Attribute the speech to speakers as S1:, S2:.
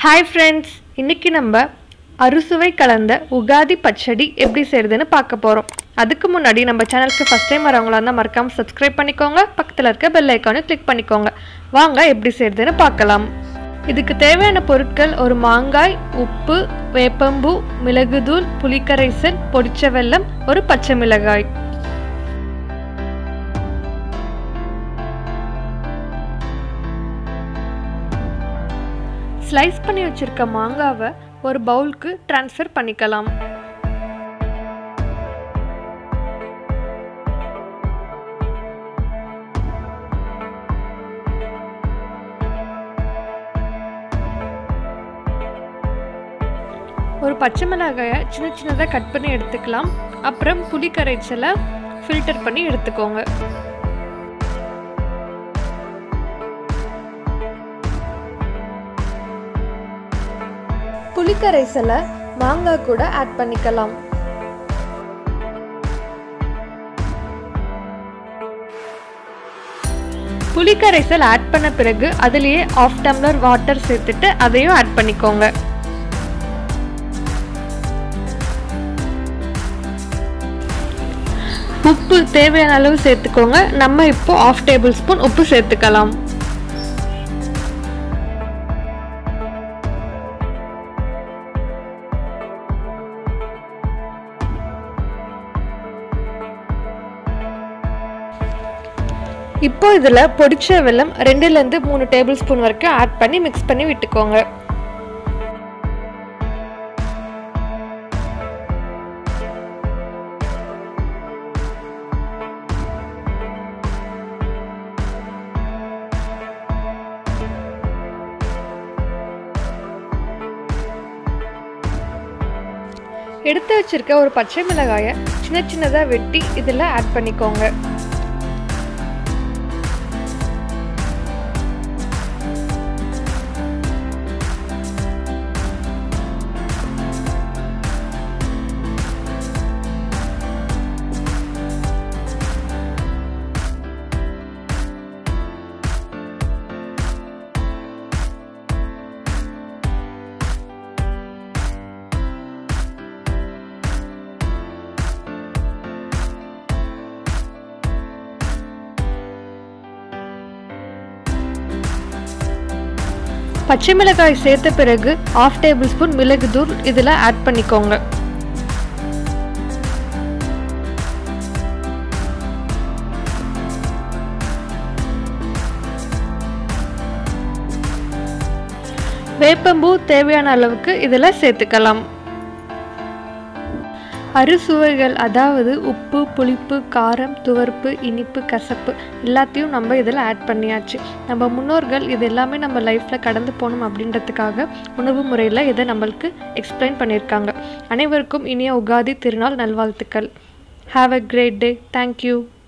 S1: hi friends இன்னைக்கு நம்ம அறுசுவை கலந்த உகாதி பச்சடி எப்படி செய்கிறதுன்னு பார்க்க போகிறோம் அதுக்கு முன்னாடி நம்ம சேனலுக்கு ஃபஸ்ட் டைம் வரவங்களா இருந்தால் மறக்காமல் சப்ஸ்கிரைப் பண்ணிக்கோங்க பக்கத்தில் இருக்க பெல் ஐக்கானை கிளிக் பண்ணிக்கோங்க வாங்க எப்படி செய்கிறதுன்னு பார்க்கலாம் இதுக்கு தேவையான பொருட்கள் ஒரு மாங்காய் உப்பு வேப்பம்பூ மிளகுதூள் புளிக்கரைசல் பொடிச்ச வெல்லம் ஒரு பச்சை மிளகாய் ஸ்லைஸ் பண்ணி வச்சிருக்க மாங்காவை ஒரு பவுலுக்கு ட்ரான்ஸ்ஃபர் பண்ணிக்கலாம் ஒரு பச்சை மிளகாயை சின்ன சின்னதாக கட் பண்ணி எடுத்துக்கலாம் அப்புறம் புளி கரைச்சலை ஃபில்டர் பண்ணி எடுத்துக்கோங்க புளிக்கரைசலை மாங்காய் கூட ஆட் பண்ணிக்கலாம் புளிக்கரைசல் ஆட் பண்ண பிறகு அதுலேயே ஆஃப் டம்ளர் வாட்டர் சேர்த்துட்டு அதையும் ஆட் பண்ணிக்கோங்க உப்பு தேவையான அளவு சேர்த்துக்கோங்க நம்ம இப்போ ஆஃப் டேபிள் ஸ்பூன் உப்பு சேர்த்துக்கலாம் இப்போ இதில் பொடிச்ச வெல்லம் ரெண்டுலேருந்து மூணு டேபிள் ஸ்பூன் வரைக்கும் ஆட் பண்ணி மிக்ஸ் பண்ணி விட்டுக்கோங்க எடுத்து வச்சிருக்க ஒரு பச்சை மிளகாயை சின்ன சின்னதாக வெட்டி இதில் ஆட் பண்ணிக்கோங்க பச்சை மிளகாய் சேர்த்த பிறகு ஆஃப் டேபிள் ஸ்பூன் மிளகு தூள் இதில் ஆட் பண்ணிக்கோங்க வேப்பம்பூ தேவையான அளவுக்கு இதில் சேர்த்துக்கலாம் அறுசுவைகள் அதாவது உப்பு புளிப்பு காரம் துவர்ப்பு இனிப்பு கசப்பு எல்லாத்தையும் நம்ம இதில் ஆட் பண்ணியாச்சு நம்ம முன்னோர்கள் இது எல்லாமே நம்ம லைஃப்பில் கடந்து போகணும் அப்படின்றதுக்காக உணவு முறையில் இதை நம்மளுக்கு எக்ஸ்பிளைன் பண்ணியிருக்காங்க அனைவருக்கும் இனிய உகாதி திருநாள் நல்வாழ்த்துக்கள் have a great day thank you